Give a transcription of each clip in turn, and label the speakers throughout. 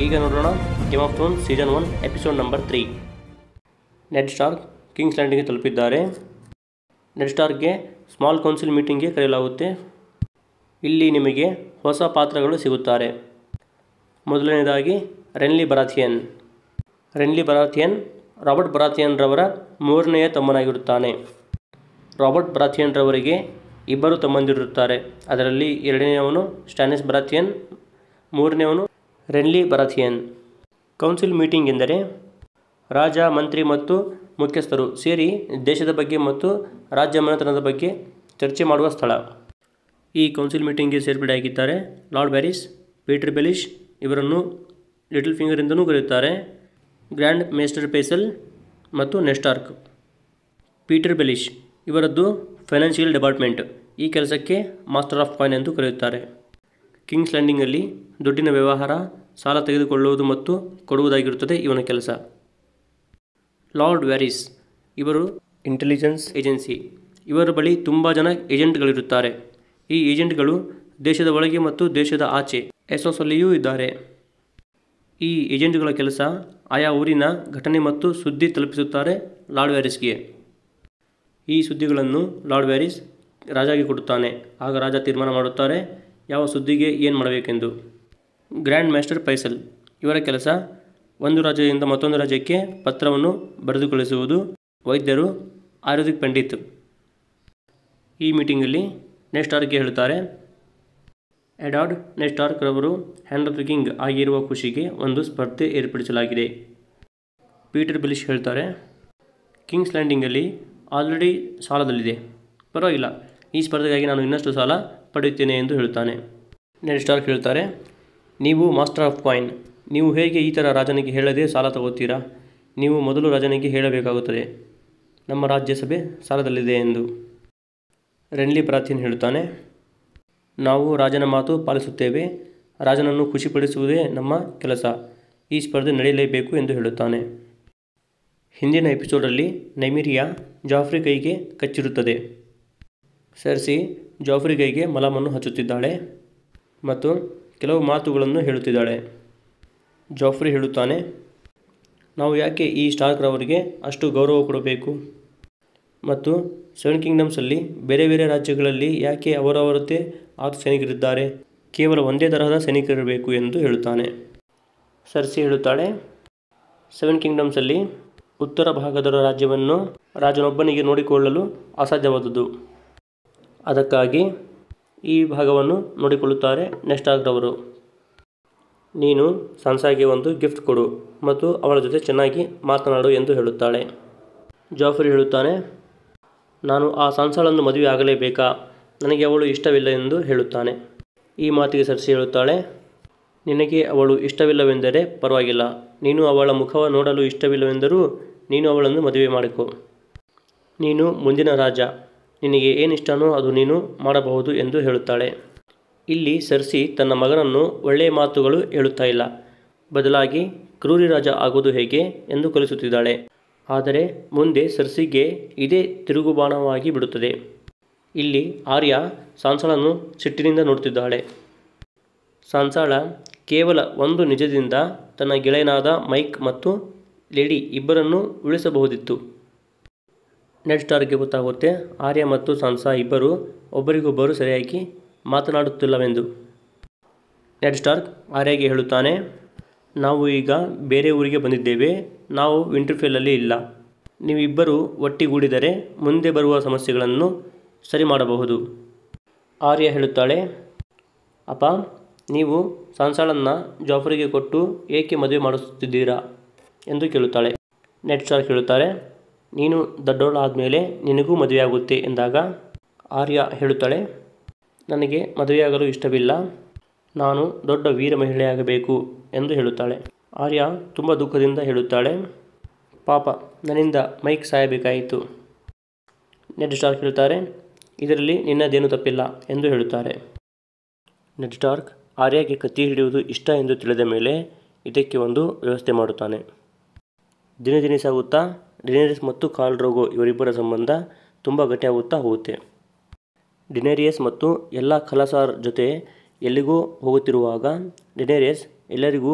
Speaker 1: ಈಗ ನೋಡೋಣ Game of Throne season one episode number three Ned Stark King's ಲ್ಯಾಂಡಿಗೆ ತಲುಪಿದ್ದಾರೆ ನೆಡ್ ಸ್ಟಾರ್ಕ್ಗೆ ಸ್ಮಾಲ್ ಕೌನ್ಸಿಲ್ ಮೀಟಿಂಗ್ಗೆ ಕರೆಯಲಾಗುತ್ತೆ ಇಲ್ಲಿ ನಿಮಗೆ ಹೊಸ ಪಾತ್ರಗಳು ಸಿಗುತ್ತಾರೆ ಮೊದಲನೇದಾಗಿ ರೆನ್ಲಿ ಬರಾಥಿಯನ್ ರೆನ್ಲಿ ಬರಾಥಿಯನ್ ರಾಬರ್ಟ್ ಬರಾಥಿಯನ್ ರವರ ಮೂರನೆಯ ತಮ್ಮನಾಗಿರುತ್ತಾನೆ ರಾಬರ್ಟ್ ಬರಾಥಿಯನ್ ರವರಿಗೆ ಇಬ್ಬರು ತಮ್ಮಂದಿರುತ್ತಾರೆ ಅದರಲ್ಲಿ ಎರಡನೆಯವನು ಸ್ಟ್ಯಾನಿಸ್ ಬರಾಥಿಯನ್ ಮೂರನೆಯವನು ರೆನ್ಲಿ ಬರಾಥಿಯನ್ ಕೌನ್ಸಿಲ್ ಮೀಟಿಂಗ್ ಎಂದರೆ ರಾಜ ಮಂತ್ರಿ ಮತ್ತು ಮುಖ್ಯಸ್ಥರು ಸೇರಿ ದೇಶದ ಬಗ್ಗೆ ಮತ್ತು ರಾಜ್ಯ ಮನೆತನದ ಬಗ್ಗೆ ಚರ್ಚೆ ಮಾಡುವ ಸ್ಥಳ ಈ ಕೌನ್ಸಿಲ್ ಮೀಟಿಂಗ್ಗೆ ಸೇರ್ಪಡೆಯಾಗಿದ್ದಾರೆ ಲಾರ್ಡ್ ಬ್ಯಾರಿಸ್ ಪೀಟರ್ ಬೆಲಿಶ್ ಇವರನ್ನು ಲಿಟಲ್ ಫಿಂಗರಿಂದನೂ ಕರೆಯುತ್ತಾರೆ ಗ್ರ್ಯಾಂಡ್ ಮೇಸ್ಟರ್ ಪೇಸಲ್ ಮತ್ತು ನೆಸ್ಟಾರ್ಕ್ ಪೀಟರ್ ಬೆಲಿಶ್ ಇವರದ್ದು ಫೈನಾನ್ಷಿಯಲ್ ಡಿಪಾರ್ಟ್ಮೆಂಟ್ ಈ ಕೆಲಸಕ್ಕೆ ಮಾಸ್ಟರ್ ಆಫ್ ಕಾಯಿನ್ ಎಂದು ಕರೆಯುತ್ತಾರೆ ಕಿಂಗ್ಸ್ ಲ್ಯಾಂಡಿಂಗಲ್ಲಿ ದುಡ್ಡಿನ ವ್ಯವಹಾರ ಸಾಲ ತೆಗೆದುಕೊಳ್ಳುವುದು ಮತ್ತು ಕೊಡುವುದಾಗಿರುತ್ತದೆ ಇವನ ಕೆಲಸ ಲಾರ್ಡ್ ವ್ಯಾರಿಸ್ ಇವರು ಇಂಟೆಲಿಜೆನ್ಸ್ ಏಜೆನ್ಸಿ ಇವರ ಬಳಿ ತುಂಬ ಜನ ಏಜೆಂಟ್ಗಳಿರುತ್ತಾರೆ ಈ ಏಜೆಂಟ್ಗಳು ದೇಶದ ಒಳಗೆ ಮತ್ತು ದೇಶದ ಆಚೆ ಎಸೋಸಲ್ಲಿಯೂ ಇದ್ದಾರೆ ಈ ಏಜೆಂಟ್ಗಳ ಕೆಲಸ ಆಯಾ ಊರಿನ ಘಟನೆ ಮತ್ತು ಸುದ್ದಿ ತಲುಪಿಸುತ್ತಾರೆ ಲಾರ್ಡ್ ವ್ಯಾರಿಸ್ಗೆ ಈ ಸುದ್ದಿಗಳನ್ನು ಲಾರ್ಡ್ ವ್ಯಾರಿಸ್ ರಾಜಾಗೆ ಕೊಡುತ್ತಾನೆ ಆಗ ರಾಜ ತೀರ್ಮಾನ ಮಾಡುತ್ತಾರೆ ಯಾವ ಸುದ್ದಿಗೆ ಏನು ಮಾಡಬೇಕೆಂದು ಗ್ರ್ಯಾಂಡ್ ಮಾಸ್ಟರ್ ಪೈಸಲ್ ಇವರ ಕೆಲಸ ಒಂದು ರಾಜ್ಯದಿಂದ ಮತ್ತೊಂದು ರಾಜ್ಯಕ್ಕೆ ಪತ್ರವನ್ನು ಬರೆದು ಕಳಿಸುವುದು ವೈದ್ಯರು ಆಯುರ್ವೇದಿಕ್ ಪಂಡಿತ್ ಈ ಮೀಟಿಂಗಲ್ಲಿ ನೆಸ್ಟಾರ್ಕ್ಗೆ ಹೇಳುತ್ತಾರೆ ಎಡಾರ್ಡ್ ನೆಸ್ಟಾರ್ಕ್ ರವರು ಹ್ಯಾಂಡ್ ಆಫ್ ದ ಕಿಂಗ್ ಆಗಿರುವ ಖುಷಿಗೆ ಒಂದು ಸ್ಪರ್ಧೆ ಏರ್ಪಡಿಸಲಾಗಿದೆ ಪೀಟರ್ ಬಿಲಿಶ್ ಹೇಳ್ತಾರೆ ಕಿಂಗ್ಸ್ ಲ್ಯಾಂಡಿಂಗಲ್ಲಿ ಆಲ್ರೆಡಿ ಸಾಲದಲ್ಲಿದೆ ಪರವಾಗಿಲ್ಲ ಈ ಸ್ಪರ್ಧೆಗಾಗಿ ನಾನು ಇನ್ನಷ್ಟು ಸಾಲ ಪಡೆಯುತ್ತೇನೆ ಎಂದು ಹೇಳುತ್ತಾನೆ ನೆಡ್ ಸ್ಟಾರ್ಕ್ ಹೇಳ್ತಾರೆ ನೀವು ಮಾಸ್ಟರ್ ಆಫ್ ಕಾಯಿನ್ ನೀವು ಹೇಗೆ ಈ ಥರ ರಾಜನಿಗೆ ಹೇಳದೆ ಸಾಲ ತಗೋತೀರಾ ನೀವು ಮೊದಲು ರಾಜನಿಗೆ ಹೇಳಬೇಕಾಗುತ್ತದೆ ನಮ್ಮ ರಾಜ್ಯಸಭೆ ಸಾಲದಲ್ಲಿದೆ ಎಂದು ರೆನ್ಲಿ ಪ್ರಾರ್ಥಿನ್ ಹೇಳುತ್ತಾನೆ ನಾವು ರಾಜನ ಮಾತು ಪಾಲಿಸುತ್ತೇವೆ ರಾಜನನ್ನು ಖುಷಿಪಡಿಸುವುದೇ ನಮ್ಮ ಕೆಲಸ ಈ ಸ್ಪರ್ಧೆ ನಡೆಯಲೇಬೇಕು ಎಂದು ಹೇಳುತ್ತಾನೆ ಹಿಂದಿನ ಎಪಿಸೋಡಲ್ಲಿ ನೈಮಿರಿಯಾ ಜಾಫ್ರಿ ಕೈಗೆ ಕಚ್ಚಿರುತ್ತದೆ ಸರ್ಸಿ ಜಾಫ್ರಿ ಕೈಗೆ ಮಲಮನ್ನು ಹಚ್ಚುತ್ತಿದ್ದಾಳೆ ಮತ್ತು ಕೆಲವು ಮಾತುಗಳನ್ನು ಹೇಳುತ್ತಿದ್ದಾಳೆ ಜಾಫ್ರಿ ಹೇಳುತ್ತಾನೆ ನಾವು ಯಾಕೆ ಈ ಸ್ಟಾರ್ಕ್ರವರಿಗೆ ಅಷ್ಟು ಗೌರವ ಕೊಡಬೇಕು ಮತ್ತು ಸೆವೆನ್ ಕಿಂಗ್ಡಮ್ಸಲ್ಲಿ ಬೇರೆ ಬೇರೆ ರಾಜ್ಯಗಳಲ್ಲಿ ಯಾಕೆ ಅವರವರದ್ದೇ ಆದ ಸೈನಿಕರಿದ್ದಾರೆ ಕೇವಲ ಒಂದೇ ತರಹದ ಸೈನಿಕರಿರಬೇಕು ಎಂದು ಹೇಳುತ್ತಾನೆ ಸರ್ಸಿ ಹೇಳುತ್ತಾಳೆ ಸೆವೆನ್ ಕಿಂಗ್ಡಮ್ಸಲ್ಲಿ ಉತ್ತರ ಭಾಗದ ರಾಜ್ಯವನ್ನು ರಾಜನೊಬ್ಬನಿಗೆ ನೋಡಿಕೊಳ್ಳಲು ಅಸಾಧ್ಯವಾದುದು ಅದಕ್ಕಾಗಿ ಈ ಭಾಗವನ್ನು ನೋಡಿಕೊಳ್ಳುತ್ತಾರೆ ನೆಸ್ಟಾಗ್ರವರು ನೀನು ಸಾನ್ಸಾಗೆ ಒಂದು ಗಿಫ್ಟ್ ಕೊಡು ಮತ್ತು ಅವಳ ಜೊತೆ ಚೆನ್ನಾಗಿ ಮಾತನಾಡು ಎಂದು ಹೇಳುತ್ತಾಳೆ ಜಾಫರಿ ಹೇಳುತ್ತಾನೆ ನಾನು ಆ ಸಾನ್ಸಾಳನ್ನು ಮದುವೆ ಆಗಲೇಬೇಕಾ ನನಗೆ ಅವಳು ಇಷ್ಟವಿಲ್ಲ ಎಂದು ಹೇಳುತ್ತಾನೆ ಈ ಮಾತಿಗೆ ಸರ್ಸಿ ಹೇಳುತ್ತಾಳೆ ನಿನಗೆ ಅವಳು ಇಷ್ಟವಿಲ್ಲವೆಂದರೆ ಪರವಾಗಿಲ್ಲ ನೀನು ಅವಳ ಮುಖವ ನೋಡಲು ಇಷ್ಟವಿಲ್ಲವೆಂದರೂ ನೀನು ಅವಳನ್ನು ಮದುವೆ ಮಾಡಿಕೊ ನೀನು ಮುಂದಿನ ರಾಜ ನಿನಗೆ ಏನಿಷ್ಟನೋ ಅದು ನೀನು ಮಾಡಬಹುದು ಎಂದು ಹೇಳುತ್ತಾಳೆ ಇಲ್ಲಿ ಸರ್ಸಿ ತನ್ನ ಮಗನನ್ನು ಒಳ್ಳೆಯ ಮಾತುಗಳು ಹೇಳುತ್ತಾ ಇಲ್ಲ ಬದಲಾಗಿ ಕ್ರೂರಿ ರಾಜ ಆಗುವುದು ಹೇಗೆ ಎಂದು ಕಲಿಸುತ್ತಿದ್ದಾಳೆ ಆದರೆ ಮುಂದೆ ಸರ್ಸಿಗೆ ಇದೇ ತಿರುಗುಬಾಣವಾಗಿ ಬಿಡುತ್ತದೆ ಇಲ್ಲಿ ಆರ್ಯ ಸಾನ್ಸಾಳನ್ನು ಸಿಟ್ಟಿನಿಂದ ನೋಡುತ್ತಿದ್ದಾಳೆ ಸಾನ್ಸಾಳ ಕೇವಲ ಒಂದು ನಿಜದಿಂದ ತನ್ನ ಗೆಳೆಯನಾದ ಮೈಕ್ ಮತ್ತು ಲೇಡಿ ಇಬ್ಬರನ್ನು ಉಳಿಸಬಹುದಿತ್ತು ನೆಡ್ ಸ್ಟಾರ್ಗೆ ಗೊತ್ತಾಗುತ್ತೆ ಆರ್ಯ ಮತ್ತು ಸಾನ್ಸಾ ಇಬ್ಬರು ಒಬ್ಬರಿಗೊಬ್ಬರು ಸರಿಯಾಗಿ ಮಾತನಾಡುತ್ತಿಲ್ಲವೆಂದು ನೆಡ್ ಸ್ಟಾರ್ಕ್ ಆರ್ಯಗೆ ಹೇಳುತ್ತಾನೆ ನಾವು ಈಗ ಬೇರೆ ಊರಿಗೆ ಬಂದಿದ್ದೇವೆ ನಾವು ವಿಂಟರ್ಫೆಲ್ಲಲ್ಲಿ ಇಲ್ಲ ನೀವಿಬ್ಬರು ಒಟ್ಟಿಗೂಡಿದರೆ ಮುಂದೆ ಬರುವ ಸಮಸ್ಯೆಗಳನ್ನು ಸರಿ ಮಾಡಬಹುದು ಆರ್ಯ ಹೇಳುತ್ತಾಳೆ ಅಪ್ಪ ನೀವು ಸಾನ್ಸಾಳನ್ನು ಜಾಫರಿಗೆ ಕೊಟ್ಟು ಏಕೆ ಮದುವೆ ಮಾಡಿಸುತ್ತಿದ್ದೀರಾ ಎಂದು ಕೇಳುತ್ತಾಳೆ ನೆಟ್ ಸ್ಟಾರ್ಕ್ ಹೇಳುತ್ತಾರೆ ನೀನು ದೊಡ್ಡವಳಾದಮೇಲೆ ನಿನಗೂ ಮದುವೆಯಾಗುತ್ತೆ ಎಂದಾಗ ಆರ್ಯ ಹೇಳುತ್ತಾಳೆ ನನಗೆ ಮದುವೆಯಾಗಲು ಇಷ್ಟವಿಲ್ಲ ನಾನು ದೊಡ್ಡ ವೀರ ಮಹಿಳೆಯಾಗಬೇಕು ಎಂದು ಹೇಳುತ್ತಾಳೆ ಆರ್ಯ ತುಂಬ ದುಃಖದಿಂದ ಹೇಳುತ್ತಾಳೆ ಪಾಪ ನನ್ನಿಂದ ಮೈಕ್ ಸಾಯಬೇಕಾಯಿತು ನೆಡ್ ಸ್ಟಾರ್ಕ್ ಹೇಳುತ್ತಾರೆ ಇದರಲ್ಲಿ ನಿನ್ನದೇನು ತಪ್ಪಿಲ್ಲ ಎಂದು ಹೇಳುತ್ತಾರೆ ನೆಡ್ ಸ್ಟಾರ್ಕ್ ಆರ್ಯಗೆ ಕತ್ತಿ ಹಿಡಿಯುವುದು ಇಷ್ಟ ಎಂದು ತಿಳಿದ ಮೇಲೆ ಇದಕ್ಕೆ ಒಂದು ವ್ಯವಸ್ಥೆ ಮಾಡುತ್ತಾನೆ ದಿನೇ ದಿನೇ ಸಾಗುತ್ತಾ ಡಿನೇರಿಯಸ್ ಮತ್ತು ಕಾಲ್ ರೋಗೋ ಇವರಿಬ್ಬರ ಸಂಬಂಧ ತುಂಬ ಗಟ್ಟಿಯಾಗುತ್ತಾ ಹೋಗುತ್ತೆ ಡಿನೇರಿಯಸ್ ಮತ್ತು ಎಲ್ಲ ಖಲಾಸಾರ್ ಜೊತೆ ಎಲ್ಲಿಗೋ ಹೋಗುತ್ತಿರುವಾಗ ಡಿನೇರಿಯಸ್ ಎಲ್ಲರಿಗೂ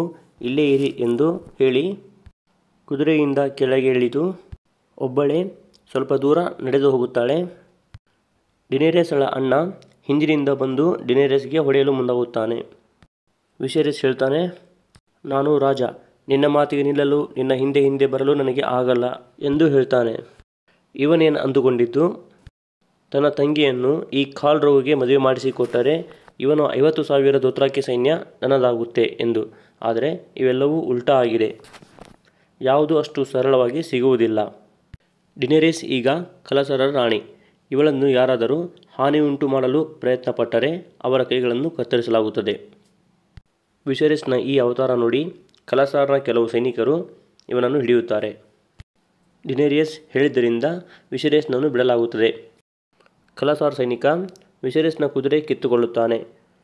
Speaker 1: ಇಲ್ಲೇ ಇರಿ ಎಂದು ಹೇಳಿ ಕುದುರೆಯಿಂದ ಕೆಳಗೆ ಇಳಿದು ಒಬ್ಬಳೇ ಸ್ವಲ್ಪ ದೂರ ನಡೆದು ಹೋಗುತ್ತಾಳೆ ಡಿನೇರಿಯಸ್ಳ ಅಣ್ಣ ಹಿಂದಿನಿಂದ ಬಂದು ಡಿನೇರಿಯಸ್ಗೆ ಹೊಡೆಯಲು ಮುಂದಾಗುತ್ತಾನೆ ವಿಶೇರಿಸ್ ಹೇಳ್ತಾನೆ ನಾನು ರಾಜ ನಿನ್ನ ಮಾತಿಗೆ ನಿಲ್ಲಲು ನಿನ್ನ ಹಿಂದೆ ಹಿಂದೆ ಬರಲು ನನಗೆ ಆಗಲ್ಲ ಎಂದು ಹೇಳ್ತಾನೆ ಇವನೇನು ಅಂದುಕೊಂಡಿದ್ದು ತನ್ನ ತಂಗಿಯನ್ನು ಈ ಖಾಲ್ರೋಗೆ ಮದುವೆ ಮಾಡಿಸಿಕೊಟ್ಟರೆ ಇವನು ಐವತ್ತು ಸಾವಿರ ದೋತ್ರಾಕಿ ಸೈನ್ಯ ನನ್ನದಾಗುತ್ತೆ ಎಂದು ಆದರೆ ಇವೆಲ್ಲವೂ ಉಲ್ಟಾ ಆಗಿದೆ ಯಾವುದು ಅಷ್ಟು ಸರಳವಾಗಿ ಸಿಗುವುದಿಲ್ಲ ಡಿನೆರಿಸ್ ಈಗ ಕಲಸರ ರಾಣಿ ಇವಳನ್ನು ಯಾರಾದರೂ ಹಾನಿ ಉಂಟು ಮಾಡಲು ಪ್ರಯತ್ನಪಟ್ಟರೆ ಅವರ ಕೈಗಳನ್ನು ಕತ್ತರಿಸಲಾಗುತ್ತದೆ ವಿಶರಿಸ್ನ ಈ ಅವತಾರ ನೋಡಿ ಕಲಸಾರ್ನ ಕೆಲವು ಸೈನಿಕರು ಇವನನ್ನು ಹಿಡಿಯುತ್ತಾರೆ ಡಿನೇರಿಯಸ್ ಹೇಳಿದ್ದರಿಂದ ವಿಶರೇಸ್ನನ್ನು ಬಿಡಲಾಗುತ್ತದೆ ಕಲಸಾರ್ ಸೈನಿಕ ವಿಶರೇಸ್ನ ಕುದುರೆ ಕಿತ್ತುಕೊಳ್ಳುತ್ತಾನೆ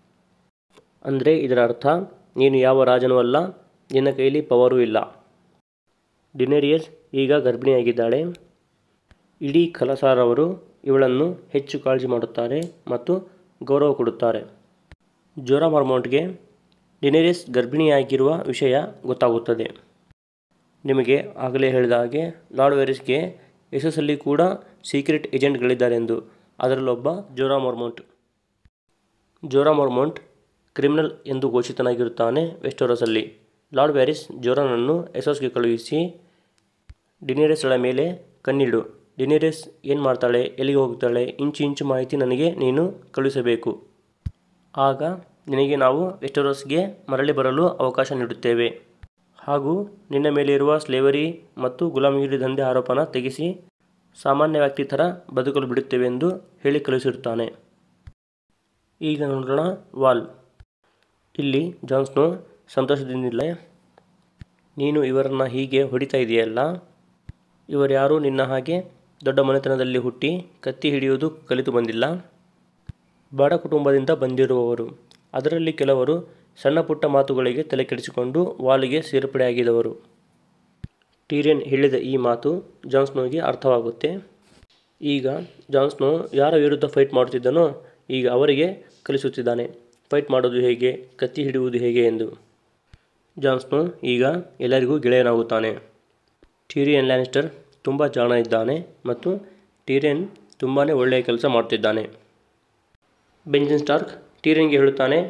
Speaker 1: ಅಂದರೆ ಇದರ ಅರ್ಥ ನೀನು ಯಾವ ರಾಜನೂ ಅಲ್ಲ ನಿನ್ನ ಕೈಲಿ ಪವರೂ ಇಲ್ಲ ಡಿನೇರಿಯಸ್ ಈಗ ಗರ್ಭಿಣಿಯಾಗಿದ್ದಾಳೆ ಇಡೀ ಕಲಸಾರ್ ಅವರು ಇವಳನ್ನು ಹೆಚ್ಚು ಕಾಳಜಿ ಮಾಡುತ್ತಾರೆ ಮತ್ತು ಗೌರವ ಕೊಡುತ್ತಾರೆ ಜೋರಾ ಮಾರ್ಮೌಂಟ್ಗೆ ಡಿನೇರಿಯಸ್ ಗರ್ಭಿಣಿಯಾಗಿರುವ ವಿಷಯ ಗೊತ್ತಾಗುತ್ತದೆ ನಿಮಗೆ ಆಗಲೇ ಹೇಳಿದ ಹಾಗೆ ಲಾರ್ಡ್ ವೆರಿಸ್ಗೆ ಯಶಸ್ಸಲ್ಲಿ ಕೂಡ ಸೀಕ್ರೆಟ್ ಏಜೆಂಟ್ಗಳಿದ್ದಾರೆಂದು ಅದರಲ್ಲೊಬ್ಬ ಜೋರಾ ಮಾರ್ಮೌಂಟ್ ಜೋರಾ ಮಾರ್ಮೌಂಟ್ ಕ್ರಿಮಿನಲ್ ಎಂದು ಘೋಷಿತನಾಗಿರುತ್ತಾನೆ ವೆಸ್ಟೋರಸಲ್ಲಿ ಲಾರ್ಡ್ ವ್ಯಾರಿಸ್ ಜೋರಾನನ್ನು ಎಸೋಸ್ಗೆ ಕಳುಹಿಸಿ ಡಿನೇರಿಯಸ್ಗಳ ಮೇಲೆ ಕಣ್ಣಿಡು ಡಿನೇರಿಯಸ್ ಏನು ಮಾಡ್ತಾಳೆ ಎಲ್ಲಿಗೆ ಹೋಗ್ತಾಳೆ ಇಂಚು ಇಂಚು ಮಾಹಿತಿ ನನಗೆ ನೀನು ಕಳುಹಿಸಬೇಕು ಆಗ ನಿನಗೆ ನಾವು ವೆಸ್ಟೋರಸ್ಗೆ ಮರಳಿ ಬರಲು ಅವಕಾಶ ನೀಡುತ್ತೇವೆ ಹಾಗೂ ನಿನ್ನ ಮೇಲೆ ಇರುವ ಸ್ಲೇವರಿ ಮತ್ತು ಗುಲಾಮಗಿರಿ ದಂಧೆ ಆರೋಪನ ತೆಗೆಸಿ ಸಾಮಾನ್ಯ ವ್ಯಕ್ತಿ ಥರ ಬದುಕಲು ಬಿಡುತ್ತೇವೆ ಎಂದು ಹೇಳಿ ಕಳುಹಿಸಿರುತ್ತಾನೆ ಈಗ ನೋಡೋಣ ವಾಲ್ ಇಲ್ಲಿ ಜಾನ್ಸ್ನು ಸಂತೋಷದಿಂದಿಲ್ಲ ನೀನು ಇವರನ್ನು ಹೀಗೆ ಹೊಡಿತಾ ಇದೆಯಲ್ಲ ಇವರ್ಯಾರೂ ನಿನ್ನ ಹಾಗೆ ದೊಡ್ಡ ಮನೆತನದಲ್ಲಿ ಹುಟ್ಟಿ ಕತ್ತಿ ಹಿಡಿಯುವುದು ಕಲಿತು ಬಂದಿಲ್ಲ ಬಡ ಕುಟುಂಬದಿಂದ ಬಂದಿರುವವರು ಅದರಲ್ಲಿ ಕೆಲವರು ಸಣ್ಣ ಪುಟ್ಟ ಮಾತುಗಳಿಗೆ ತಲೆ ಕೆಡಿಸಿಕೊಂಡು ವಾಲಿಗೆ ಸೇರ್ಪಡೆಯಾಗಿದವರು ಟೀರಿಯನ್ ಹೇಳಿದ ಈ ಮಾತು ಜಾನ್ಸ್ನೋಗೆ ಅರ್ಥವಾಗುತ್ತೆ ಈಗ ಜಾನ್ಸ್ನೋ ಯಾರ ವಿರುದ್ಧ ಫೈಟ್ ಮಾಡುತ್ತಿದ್ದನೋ ಈಗ ಅವರಿಗೆ ಕಲಿಸುತ್ತಿದ್ದಾನೆ ಫೈಟ್ ಮಾಡೋದು ಹೇಗೆ ಕತ್ತಿ ಹಿಡಿಯುವುದು ಹೇಗೆ ಎಂದು ಜಾನ್ಸ್ನೋ ಈಗ ಎಲ್ಲರಿಗೂ ಗೆಳೆಯನಾಗುತ್ತಾನೆ ಟೀರಿಯನ್ ಲ್ಯಾನಿಸ್ಟರ್ ತುಂಬ ಜಾಣ ಇದ್ದಾನೆ ಮತ್ತು ಟೀರಿಯನ್ ತುಂಬಾ ಒಳ್ಳೆಯ ಕೆಲಸ ಮಾಡುತ್ತಿದ್ದಾನೆ ಬೆಂಜನ್ ಸ್ಟಾರ್ಕ್ ಟೀರಿಯನ್ಗೆ ಹೇಳುತ್ತಾನೆ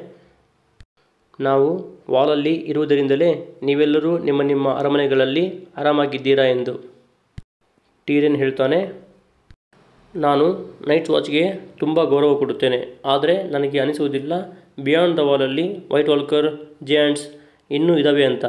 Speaker 1: ನಾವು ವಾಲಲ್ಲಿ ಇರುವುದರಿಂದಲೇ ನೀವೆಲ್ಲರೂ ನಿಮ್ಮ ನಿಮ್ಮ ಅರಮನೆಗಳಲ್ಲಿ ಆರಾಮಾಗಿದ್ದೀರಾ ಎಂದು ಟೀರಿಯನ್ ಹೇಳ್ತಾನೆ ನಾನು ನೈಟ್ ವಾಚ್ಗೆ ತುಂಬ ಗೌರವ ಕೊಡುತ್ತೇನೆ ಆದರೆ ನನಗೆ ಅನಿಸುವುದಿಲ್ಲ ಬಿಯಾಂಡ್ ದ ವಾಲಲ್ಲಿ ವೈಟ್ ವಾಲ್ಕರ್ ಜಿಯಾಂಟ್ಸ್ ಇನ್ನೂ ಇದ್ದಾವೆ ಅಂತ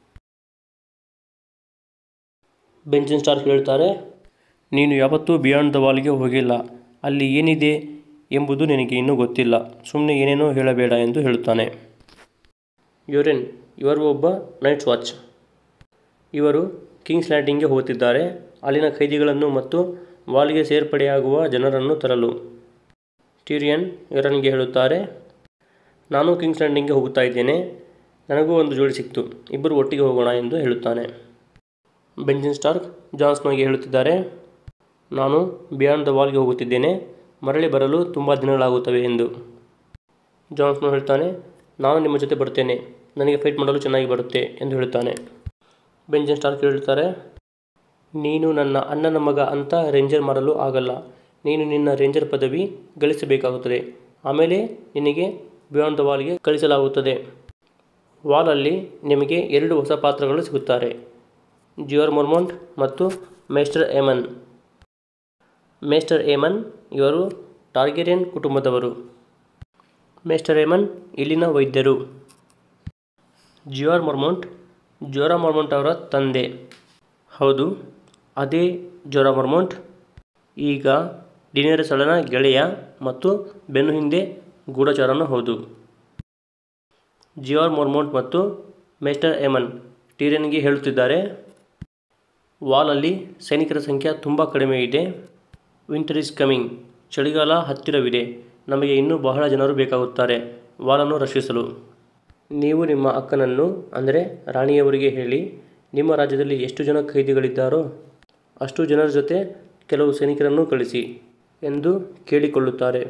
Speaker 1: ಬೆಂಜಿನ್ ಸ್ಟಾರ್ಕ್ ಹೇಳ್ತಾರೆ ನೀನು ಯಾವತ್ತೂ ಬಿಯಾಂಡ್ ದ ವಾಲ್ಗೆ ಹೋಗಿಲ್ಲ ಅಲ್ಲಿ ಏನಿದೆ ಎಂಬುದು ನಿನಗೆ ಇನ್ನೂ ಗೊತ್ತಿಲ್ಲ ಸುಮ್ಮನೆ ಏನೇನೋ ಹೇಳಬೇಡ ಎಂದು ಹೇಳುತ್ತಾನೆ ಯುರೆನ್ ಇವರು ಒಬ್ಬ ನೈಟ್ ವಾಚ್ ಇವರು ಕಿಂಗ್ಸ್ ಲ್ಯಾಂಡಿಂಗ್ಗೆ ಹೋಗುತ್ತಿದ್ದಾರೆ ಅಲ್ಲಿನ ಖೈದಿಗಳನ್ನು ಮತ್ತು ವಾಲ್ಗೆ ಸೇರ್ಪಡೆಯಾಗುವ ಜನರನ್ನು ತರಲು ಟೀರಿಯನ್ ಯುರನ್ಗೆ ಹೇಳುತ್ತಾರೆ ನಾನು ಕಿಂಗ್ಸ್ ಲ್ಯಾಂಡಿಂಗ್ಗೆ ಹೋಗುತ್ತಾ ಇದ್ದೇನೆ ನನಗೂ ಒಂದು ಜೋಡಿ ಸಿಕ್ತು ಇಬ್ಬರು ಒಟ್ಟಿಗೆ ಹೋಗೋಣ ಎಂದು ಹೇಳುತ್ತಾನೆ ಬೆಂಜಿನ್ ಸ್ಟಾರ್ಕ್ ಜಾನ್ಸ್ನೋಗೆ ಹೇಳುತ್ತಿದ್ದಾರೆ ನಾನು ಬಿಯಾಂಡ್ ದ ವಾಲ್ಗೆ ಹೋಗುತ್ತಿದ್ದೇನೆ ಮರಳಿ ಬರಲು ತುಂಬ ದಿನಗಳಾಗುತ್ತವೆ ಎಂದು ಜಾನ್ಸ್ನೋ ಹೇಳ್ತಾನೆ ನಾನು ನಿಮ್ಮ ಜೊತೆ ಬರುತ್ತೇನೆ ನನಗೆ ಫೈಟ್ ಮಾಡಲು ಚೆನ್ನಾಗಿ ಬರುತ್ತೆ ಎಂದು ಹೇಳುತ್ತಾನೆ ಬೆಂಜನ್ ಸ್ಟಾರ್ಕ್ ಹೇಳುತ್ತಾರೆ ನೀನು ನನ್ನ ಅಣ್ಣನ ಮಗ ಅಂತ ರೇಂಜರ್ ಮಾಡಲು ಆಗಲ್ಲ ನೀನು ನಿನ್ನ ರೇಂಜರ್ ಪದವಿ ಗಳಿಸಬೇಕಾಗುತ್ತದೆ ಆಮೇಲೆ ನಿನಗೆ ಬಿಯಾಂಡ್ ದ ವಾಲ್ಗೆ ಕಳಿಸಲಾಗುತ್ತದೆ ವಾಲಲ್ಲಿ ನಿಮಗೆ ಎರಡು ಹೊಸ ಪಾತ್ರಗಳು ಸಿಗುತ್ತಾರೆ ಜಿಯೋರ್ ಮೊರ್ಮೊಂಟ್ ಮತ್ತು ಮೇಸ್ಟರ್ ಏಮನ್ ಮೇಸ್ಟರ್ ಏಮನ್ ಇವರು ಟಾರ್ಗೆರಿಯನ್ ಕುಟುಂಬದವರು ಮೇಸ್ಟರ್ ಏಮನ್ ಇಲ್ಲಿನ ವೈದ್ಯರು ಜಿಯೋರ್ ಮೊರ್ಮೊಂಟ್ ಜೋರಾ ಮೊರ್ಮೊಂಟ್ ಅವರ ತಂದೆ ಹೌದು ಅದೇ ಜೋರಾ ಮೊರ್ಮೊಂಟ್ ಈಗ ಡಿನೇರಸಳನ ಗೆಳೆಯ ಮತ್ತು ಬೆನ್ನು ಹಿಂದೆ ಗೂಢಚಾರನೂ ಹೌದು ಜಿಯೋರ್ ಮೊರ್ಮೊಂಟ್ ಮತ್ತು ಮೇಸ್ಟರ್ ಏಮನ್ ಟೀರಿಯನ್ಗೆ ಹೇಳುತ್ತಿದ್ದಾರೆ ವಾಲಲ್ಲಿ ಸೈನಿಕರ ಸಂಖ್ಯೆ ತುಂಬ ಕಡಿಮೆ ಇದೆ ವಿಂಟರ್ ಇಸ್ ಕಮಿಂಗ್ ಚಳಿಗಾಲ ಹತ್ತಿರವಿದೆ ನಮಗೆ ಇನ್ನೂ ಬಹಳ ಜನರು ಬೇಕಾಗುತ್ತಾರೆ ವಾಲನ್ನು ರಕ್ಷಿಸಲು ನೀವು ನಿಮ್ಮ ಅಕ್ಕನನ್ನು ಅಂದರೆ ರಾಣಿಯವರಿಗೆ ಹೇಳಿ ನಿಮ್ಮ ರಾಜ್ಯದಲ್ಲಿ ಎಷ್ಟು ಜನ ಖೈದಿಗಳಿದ್ದಾರೋ ಅಷ್ಟು ಜನರ ಜೊತೆ ಕೆಲವು ಸೈನಿಕರನ್ನು ಕಳಿಸಿ ಎಂದು ಕೇಳಿಕೊಳ್ಳುತ್ತಾರೆ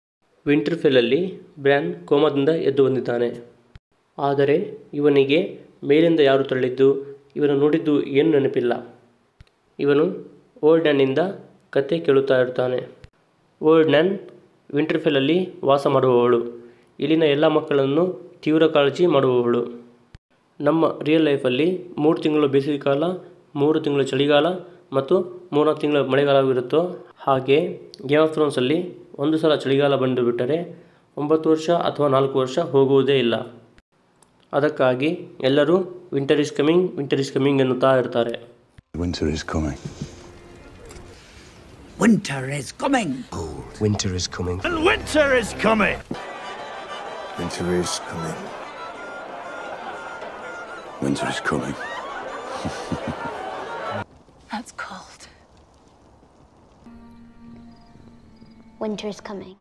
Speaker 1: ವಿಂಟರ್ಫೆಲ್ಲಲ್ಲಿ ಬ್ರ್ಯಾನ್ ಕೋಮಾದಿಂದ ಎದ್ದು ಬಂದಿದ್ದಾನೆ ಆದರೆ ಇವನಿಗೆ ಮೇಲಿಂದ ಯಾರು ತಳ್ಳಿದ್ದು ಇವನು ನೋಡಿದ್ದು ಏನು ನೆನಪಿಲ್ಲ ಇವನು ಓಲ್ಡ್ ನ್ಯಾನ್ನಿಂದ ಕತೆ ಕೇಳುತ್ತಾ ಇರ್ತಾನೆ ಓಲ್ಡ್ ನ್ಯಾನ್ ವಿಂಟರ್ಫೆಲ್ಲಲ್ಲಿ ವಾಸ ಮಾಡುವವಳು ಇಲ್ಲಿನ ಎಲ್ಲ ಮಕ್ಕಳನ್ನು ತೀವ್ರ ಕಾಳಜಿ ಮಾಡುವವಳು ನಮ್ಮ ರಿಯಲ್ ಲೈಫಲ್ಲಿ ಮೂರು ತಿಂಗಳು ಬೇಸಿಗೆ ಕಾಲ ಮೂರು ತಿಂಗಳು ಚಳಿಗಾಲ ಮತ್ತು ಮೂರ್ನಾಲ್ಕು ತಿಂಗಳು ಮಳೆಗಾಲವಿರುತ್ತೋ ಹಾಗೆ ಗೇಮ್ ಆಫ್ ಥ್ರೋನ್ಸಲ್ಲಿ ಒಂದು ಸಲ ಚಳಿಗಾಲ ಬಂದು ಬಿಟ್ಟರೆ ಒಂಬತ್ತು ವರ್ಷ ಅಥವಾ ನಾಲ್ಕು ವರ್ಷ ಹೋಗುವುದೇ ಇಲ್ಲ ಅದಕ್ಕಾಗಿ ಎಲ್ಲರೂ winter is coming winter is coming ಎನ್ನುತ್ತಾ ಇರ್ತಾರೆ
Speaker 2: Winter is coming.
Speaker 3: Winter is coming.
Speaker 4: Winter is coming.
Speaker 5: And winter is coming!
Speaker 2: Winter is coming. Winter is coming.
Speaker 6: That's cold.
Speaker 7: Winter is coming.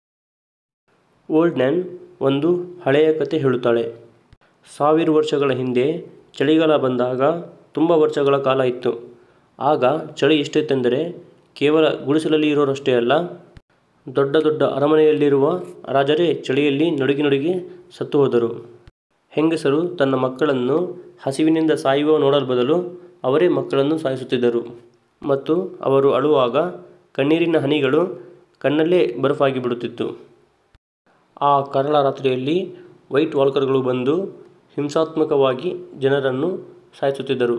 Speaker 1: Old Nan ಒಂದು ಹಳೆಯ ಕತೆ ಹೇಳುತ್ತಾಳೆ ಸಾವಿರ ವರ್ಷಗಳ ಹಿಂದೆ ಚಳಿಗಾಲ ಬಂದಾಗ ತುಂಬ ವರ್ಷಗಳ ಕಾಲ ಇತ್ತು ಆಗ ಚಳಿ ಎಷ್ಟಿತ್ತೆಂದರೆ ಕೇವಲ ಗುಡಿಸಲಲ್ಲಿ ಇರೋರಷ್ಟೇ ಅಲ್ಲ ದೊಡ್ಡ ದೊಡ್ಡ ಅರಮನೆಯಲ್ಲಿರುವ ರಾಜರೇ ಚಳಿಯಲ್ಲಿ ನಡುಗಿ ನಡುಗಿ ಸತ್ತು ಹೋದರು ಹೆಂಗಸರು ತನ್ನ ಮಕ್ಕಳನ್ನು ಹಸಿವಿನಿಂದ ಸಾಯುವ ನೋಡಲು ಬದಲು ಅವರೇ ಮಕ್ಕಳನ್ನು ಸಾಯಿಸುತ್ತಿದ್ದರು ಮತ್ತು ಅವರು ಅಳುವಾಗ ಕಣ್ಣೀರಿನ ಹನಿಗಳು ಕಣ್ಣಲ್ಲೇ ಬರಫಾಗಿ ಬಿಡುತ್ತಿತ್ತು ಆ ಕರಾಳ ರಾತ್ರಿಯಲ್ಲಿ ವೈಟ್ ವಾಲ್ಕರ್ಗಳು ಬಂದು ಹಿಂಸಾತ್ಮಕವಾಗಿ ಜನರನ್ನು ಸಾಯಿಸುತ್ತಿದ್ದರು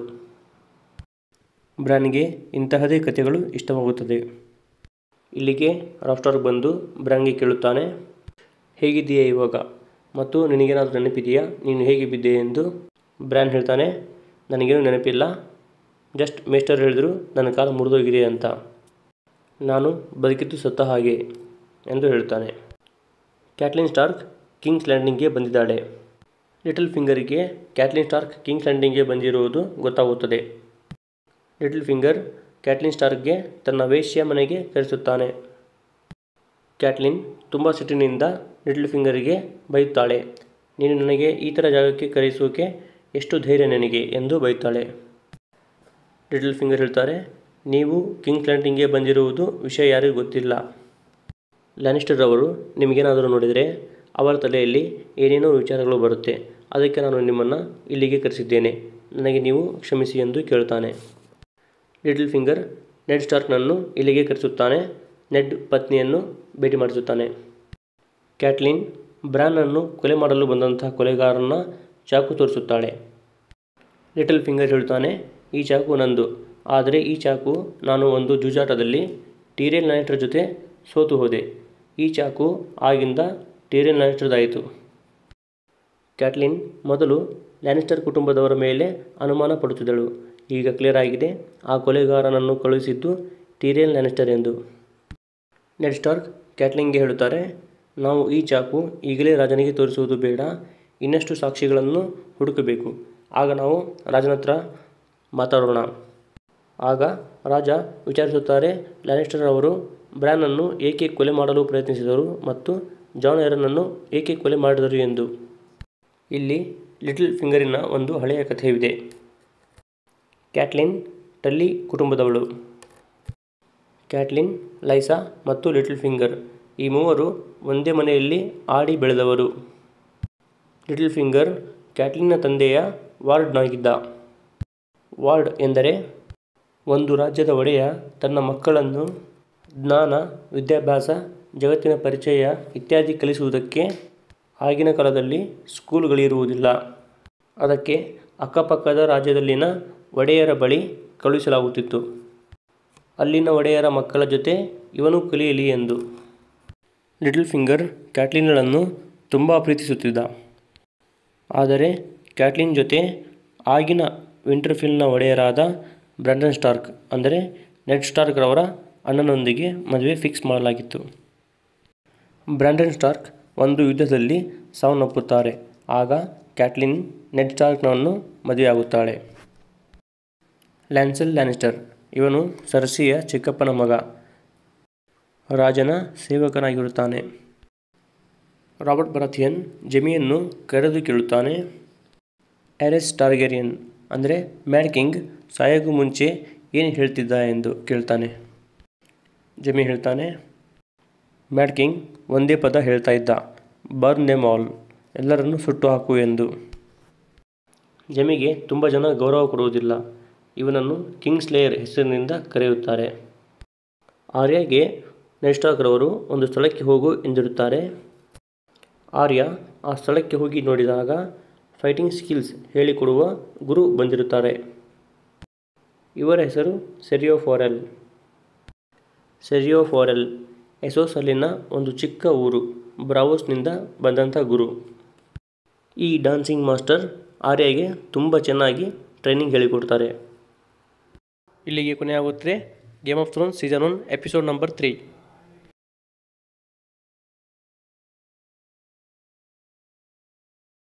Speaker 1: ಬ್ರಾನ್ಗೆ ಇಂತಹದೇ ಕಥೆಗಳು ಇಷ್ಟವಾಗುತ್ತದೆ ಇಲ್ಲಿಗೆ ರಾಫ್ಟಾರ್ಗ್ ಬಂದು ಬ್ರಾನ್ಗೆ ಕೇಳುತ್ತಾನೆ ಹೇಗಿದ್ದೀಯಾ ಇವಾಗ ಮತ್ತು ನಿನಗೇನಾದರೂ ನೆನಪಿದೆಯಾ ನೀನು ಹೇಗೆ ಬಿದ್ದೆ ಎಂದು ಬ್ರ್ಯಾನ್ ಹೇಳ್ತಾನೆ ನನಗೇನು ನೆನಪಿಲ್ಲ ಜಸ್ಟ್ ಮೇಸ್ಟರ್ ಹೇಳಿದ್ರು ನನ್ನ ಕಾಲು ಮುರಿದೋಗಿದೆ ಅಂತ ನಾನು ಬದುಕಿದ್ದು ಸತ್ತ ಹಾಗೆ ಎಂದು ಹೇಳ್ತಾನೆ ಕ್ಯಾಟ್ಲಿನ್ ಸ್ಟಾರ್ಕ್ ಕಿಂಗ್ಸ್ ಲ್ಯಾಂಡಿಂಗ್ಗೆ ಬಂದಿದ್ದಾಳೆ ಲಿಟಲ್ ಫಿಂಗರಿಗೆ ಕ್ಯಾಟ್ಲಿನ್ ಸ್ಟಾರ್ಕ್ ಕಿಂಗ್ಸ್ ಲ್ಯಾಂಡಿಂಗ್ಗೆ ಬಂದಿರುವುದು ಗೊತ್ತಾಗುತ್ತದೆ ಲಿಟಲ್ ಫಿಂಗರ್ ಕ್ಯಾಟ್ಲಿನ್ ಸ್ಟಾರ್ಕ್ಗೆ ತನ್ನ ವೇಶ್ಯ ಮನೆಗೆ ಕರೆಸುತ್ತಾನೆ ಕ್ಯಾಟ್ಲಿನ್ ತುಂಬ ಸಿಟ್ಟಿನಿಂದ ಲಿಟಲ್ ಫಿಂಗರಿಗೆ ಬೈಯುತ್ತಾಳೆ ನೀನು ನನಗೆ ಈ ಥರ ಜಾಗಕ್ಕೆ ಕರೆಸೋಕೆ ಎಷ್ಟು ಧೈರ್ಯ ನನಗೆ ಎಂದು ಬೈತಾಳೆ ಲಿಟಲ್ ಫಿಂಗರ್ ಹೇಳ್ತಾರೆ ನೀವು ಕಿಂಗ್ಸ್ ಲ್ಯಾಂಡಿಂಗ್ಗೆ ಬಂದಿರುವುದು ವಿಷಯ ಯಾರಿಗೂ ಗೊತ್ತಿಲ್ಲ ಲ್ಯಾನಿಸ್ಟರ್ ಅವರು ನಿಮಗೇನಾದರೂ ನೋಡಿದರೆ ಅವರ ತಲೆಯಲ್ಲಿ ಏನೇನೋ ವಿಚಾರಗಳು ಬರುತ್ತೆ ಅದಕ್ಕೆ ನಾನು ನಿಮ್ಮನ್ನು ಇಲ್ಲಿಗೆ ಕರೆಸಿದ್ದೇನೆ ನನಗೆ ನೀವು ಕ್ಷಮಿಸಿ ಎಂದು ಕೇಳುತ್ತಾನೆ ಲಿಟಲ್ ಫಿಂಗರ್ ನೆಡ್ ಸ್ಟಾರ್ಕ್ನನ್ನು ಇಲ್ಲಿಗೆ ಕರೆಸುತ್ತಾನೆ ನೆಡ್ ಪತ್ನಿಯನ್ನು ಭೇಟಿ ಮಾಡಿಸುತ್ತಾನೆ ಕ್ಯಾಟ್ಲಿನ್ ಬ್ರಾನನ್ನು ಕೊಲೆ ಮಾಡಲು ಬಂದಂತಹ ಕೊಲೆಗಾರನ ಚಾಕು ತೋರಿಸುತ್ತಾಳೆ ಲಿಟಲ್ ಫಿಂಗರ್ ಹೇಳ್ತಾನೆ ಈ ಚಾಕು ನಂದು ಆದರೆ ಈ ಚಾಕು ನಾನು ಒಂದು ಜೂಜಾಟದಲ್ಲಿ ಟೀರಿಯಲ್ ಲ್ಯಾನಿಸ್ಟರ್ ಜೊತೆ ಸೋತು ಹೋದೆ ಈ ಚಾಕು ಆಗಿಂದ ಟೀರಿಯಲ್ ಲ್ಯಾನಿಸ್ಟರ್ದಾಯಿತು ಕ್ಯಾಟ್ಲಿನ್ ಮೊದಲು ಲ್ಯಾನಿಸ್ಟರ್ ಕುಟುಂಬದವರ ಮೇಲೆ ಅನುಮಾನ ಪಡುತ್ತಿದ್ದಳು ಈಗ ಕ್ಲಿಯರ್ ಆಗಿದೆ ಆ ಕೊಲೆಗಾರನನ್ನು ಕಳುಹಿಸಿದ್ದು ಟೀರಿಯಲ್ ಲ್ಯಾನಿಸ್ಟರ್ ಎಂದು ನೆಡ್ ಸ್ಟಾರ್ಕ್ ಕ್ಯಾಟ್ಲಿನ್ಗೆ ಹೇಳುತ್ತಾರೆ ನಾವು ಈ ಚಾಕು ಈಗಲೇ ರಾಜನಿಗೆ ತೋರಿಸುವುದು ಬೇಡ ಇನ್ನಷ್ಟು ಸಾಕ್ಷಿಗಳನ್ನು ಹುಡುಕಬೇಕು ಆಗ ನಾವು ರಾಜನ ಹತ್ರ ಮಾತಾಡೋಣ ಆಗ ರಾಜ ವಿಚಾರಿಸುತ್ತಾರೆ ಲ್ಯಾನಿಸ್ಟರ್ ಅವರು ಬ್ರ್ಯಾನನ್ನು ಏಕೆ ಕೊಲೆ ಮಾಡಲು ಪ್ರಯತ್ನಿಸಿದರು ಮತ್ತು ಜಾನ್ ಏರನನ್ನು ಏಕೆ ಕೊಲೆ ಮಾಡಿದರು ಎಂದು ಇಲ್ಲಿ ಲಿಟಲ್ ಫಿಂಗರಿನ ಒಂದು ಹಳೆಯ ಕಥೆಯಿದೆ ಕ್ಯಾಟ್ಲಿನ್ ಟಲ್ಲಿ ಕುಟುಂಬದವಳು ಕ್ಯಾಟ್ಲಿನ್ ಲೈಸಾ ಮತ್ತು ಲಿಟಲ್ ಫಿಂಗರ್ ಈ ಮೂವರು ಒಂದೇ ಮನೆಯಲ್ಲಿ ಆಡಿ ಬೆಳೆದವರು ಲಿಟಲ್ ಫಿಂಗರ್ ಕ್ಯಾಟ್ಲಿನ್ನ ತಂದೆಯ ವಾರ್ಡ್ನಾಗಿದ್ದ ವಾರ್ಡ್ ಎಂದರೆ ಒಂದು ರಾಜ್ಯದ ಒಡೆಯ ತನ್ನ ಮಕ್ಕಳನ್ನು ಜ್ಞಾನ ವಿದ್ಯಾಭ್ಯಾಸ ಜಗತ್ತಿನ ಪರಿಚಯ ಇತ್ಯಾದಿ ಕಲಿಸುವುದಕ್ಕೆ ಆಗಿನ ಕಾಲದಲ್ಲಿ ಸ್ಕೂಲ್ಗಳಿರುವುದಿಲ್ಲ ಅದಕ್ಕೆ ಅಕ್ಕಪಕ್ಕದ ರಾಜ್ಯದಲ್ಲಿನ ಒಡೆಯರ ಬಳಿ ಕಳುಹಿಸಲಾಗುತ್ತಿತ್ತು ಅಲ್ಲಿನ ಒಡೆಯರ ಮಕ್ಕಳ ಜೊತೆ ಇವನು ಕಲಿಯಲಿ ಎಂದು ಲಿಟಲ್ ಫಿಂಗರ್ ಕ್ಯಾಟ್ಲಿನ್ಗಳನ್ನು ತುಂಬ ಪ್ರೀತಿಸುತ್ತಿದ್ದ ಆದರೆ ಕ್ಯಾಟ್ಲಿನ್ ಜೊತೆ ಆಗಿನ ವಿಂಟರ್ಫಿಲ್ನ ಒಡೆಯರಾದ ಬ್ರ್ಯಾಂಡನ್ ಸ್ಟಾರ್ಕ್ ಅಂದರೆ ನೆಡ್ ಸ್ಟಾರ್ಕ್ರವರ ಅಣ್ಣನೊಂದಿಗೆ ಮದುವೆ ಫಿಕ್ಸ್ ಮಾಡಲಾಗಿತ್ತು ಬ್ರ್ಯಾಂಡನ್ ಸ್ಟಾರ್ಕ್ ಒಂದು ಯುದ್ಧದಲ್ಲಿ ಸಾವನ್ನಪ್ಪುತ್ತಾರೆ ಆಗ ಕ್ಯಾಟ್ಲಿನ್ ನೆಡ್ ಸ್ಟಾರ್ಕ್ನನ್ನು ಮದುವೆಯಾಗುತ್ತಾಳೆ ಲ್ಯಾನ್ಸೆಲ್ ಲ್ಯಾನಿಸ್ಟರ್ ಇವನು ಸರ್ಸಿಯ ಚಿಕ್ಕಪ್ಪನ ಮಗ ರಾಜನ ಸೇವಕನಾಗಿರುತ್ತಾನೆ ರಾಬರ್ಟ್ ಬರಥಿಯನ್ ಜಮಿಯನ್ನು ಕರೆದು ಕೇಳುತ್ತಾನೆ ಎರೆಸ್ ಟಾರ್ಗೆರಿಯನ್ ಅಂದರೆ ಮ್ಯಾಡ್ ಕಿಂಗ್ ಸಾಯೋಗೂ ಮುಂಚೆ ಏನು ಹೇಳ್ತಿದ್ದ ಎಂದು ಕೇಳ್ತಾನೆ ಜಮಿ ಹೇಳ್ತಾನೆ ಮ್ಯಾಡ್ ಕಿಂಗ್ ಒಂದೇ ಪದ ಹೇಳ್ತಾ ಇದ್ದ ಬರ್ನ್ ದೆಮ್ ಆಲ್ ಎಲ್ಲರನ್ನು ಸುಟ್ಟು ಹಾಕು ಎಂದು ಜಮಿಗೆ ತುಂಬ ಜನ ಗೌರವ ಕೊಡುವುದಿಲ್ಲ ಇವನನ್ನು ಕಿಂಗ್ಸ್ ಲೇಯರ್ ಹೆಸರಿನಿಂದ ಕರೆಯುತ್ತಾರೆ ಆರ್ಯಗೆ ನೆಡ್ ಸ್ಟಾರ್ಕ್ರವರು ಒಂದು ಸ್ಥಳಕ್ಕೆ ಹೋಗು ಎಂದಿರುತ್ತಾರೆ ಆರ್ಯ ಆ ಸ್ಥಳಕ್ಕೆ ಹೋಗಿ ನೋಡಿದಾಗ ಫೈಟಿಂಗ್ ಸ್ಕಿಲ್ಸ್ ಹೇಳಿಕೊಡುವ ಗುರು ಬಂದಿರುತ್ತಾರೆ ಇವರ ಹೆಸರು ಸೆರಿಯೋ ಫಾರೆಲ್ ಸೆರಿಯೋ ಫಾರೆಲ್ ಎಸೋಸಲ್ಲಿನ ಒಂದು ಚಿಕ್ಕ ಊರು ಬ್ರಾವೋಸ್ನಿಂದ ಬಂದಂಥ ಗುರು ಈ ಡ್ಯಾನ್ಸಿಂಗ್ ಮಾಸ್ಟರ್ ಆರ್ಯಗೆ ತುಂಬ ಚೆನ್ನಾಗಿ ಟ್ರೈನಿಂಗ್ ಹೇಳಿಕೊಡ್ತಾರೆ ಇಲ್ಲಿಗೆ ಕೊನೆಯಾಗುತ್ತದೆ Game of Throne season one episode number three